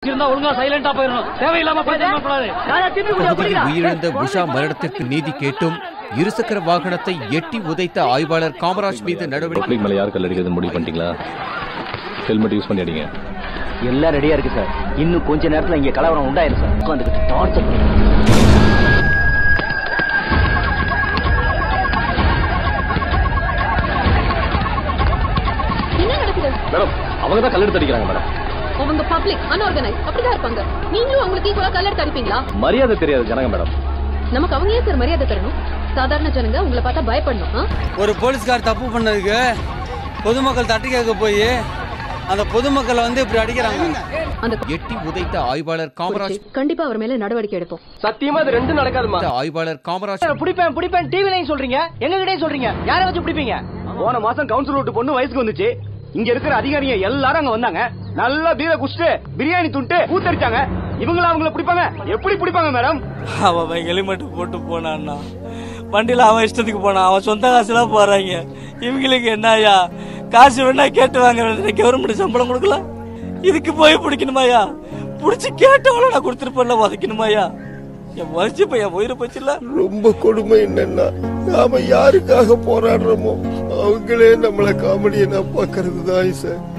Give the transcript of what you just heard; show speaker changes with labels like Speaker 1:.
Speaker 1: இருந்தா ஒழுங்கா சைலண்டா போயிடணும் தேவையில்லாம பிரச்சனை கூடாது
Speaker 2: பகுதியில் உயிரிழந்த உஷா மரணத்திற்கு நீதி கேட்டும் இருசக்கர வாகனத்தை எட்டி உதைத்த ஆய்வாளர் காமராஜ் மீது நடவடிக்கை
Speaker 3: பப்ளிக் மேலே யார் கல் அடிக்கிறதுன்னு முடிவு பண்ணிட்டீங்களா ஹெல்மெட் யூஸ் பண்ணி அடிங்க
Speaker 4: எல்லாம் ரெடியா இருக்கு சார் இன்னும் கொஞ்ச நேரத்துல இங்க கலவரம் உண்டாயிரும் சார் உட்காந்துக்கிட்டு டார்ச்சர் பண்ணுங்க
Speaker 5: என்ன நடக்குது
Speaker 3: மேடம் அவங்க தான் கல் எடுத்து அடிக்கிறாங்க மேடம்
Speaker 5: அவங்க பப்ளிக் அன்ஆர்கனைஸ் அப்படிதான் இருப்பாங்க நீங்களும் அவங்களுக்கு ஈக்குவலா கலர் தடுப்பீங்களா
Speaker 3: மரியாதை தெரியாது ஜனங்க மேடம்
Speaker 5: நமக்கு அவங்க ஏன் சார் மரியாதை தரணும் சாதாரண ஜனங்க உங்களை பார்த்தா பயப்படணும் ஆ?
Speaker 6: ஒரு போலீஸ்கார் தப்பு பண்ணதுக்கு பொதுமக்கள் தட்டி கேட்க போய் அந்த பொதுமக்களை வந்து இப்படி அடிக்கிறாங்க
Speaker 5: அந்த
Speaker 2: எட்டி உதைத்த ஆய்வாளர் காமராஜ்
Speaker 5: கண்டிப்பா அவர் மேல நடவடிக்கை எடுப்போம்
Speaker 4: சத்தியமா இது ரெண்டும் நடக்காதுமா
Speaker 2: ஆய்வாளர் காமராஜ்
Speaker 4: பிடிப்பேன் பிடிப்பேன் டிவிலையும் சொல்றீங்க எங்க கிட்டயும் சொல்றீங்க யாரை வச்சு பிடிப்பீங்க
Speaker 7: போன மாசம் கவுன்சில் விட்டு பொண்ணு வயசுக்கு வந்துச்சு இங்க இருக்கிற அதிகாரிங்க எல்லாரும் அங்க வந்தாங்க நல்லா பீரை குடிச்சிட்டு பிரியாணி துண்டு ஊத்தரிச்சாங்க இவங்கள அவங்கள பிடிப்பாங்க எப்படி பிடிப்பாங்க மேடம்
Speaker 6: அவன் ஹெல்மெட் போட்டு போனான்னா வண்டியில அவன் இஷ்டத்துக்கு போனான் அவன் சொந்த காசுலாம் போறாங்க இவங்களுக்கு என்னய்யா காசு வேணா கேட்டு வாங்க கவர்மெண்ட் சம்பளம் கொடுக்கல இதுக்கு போய் பிடிக்கணுமாயா பிடிச்சி கேட்டவள நான் கொடுத்துருப்பேன்ல உதைக்கணுமாயா என் வச்சு போய் என் உயிரை போச்சுல
Speaker 8: ரொம்ப கொடுமை என்னன்னா நாம யாருக்காக போராடுறோமோ அவங்களே நம்மள காமெடியை நான் பாக்குறது தான் சார்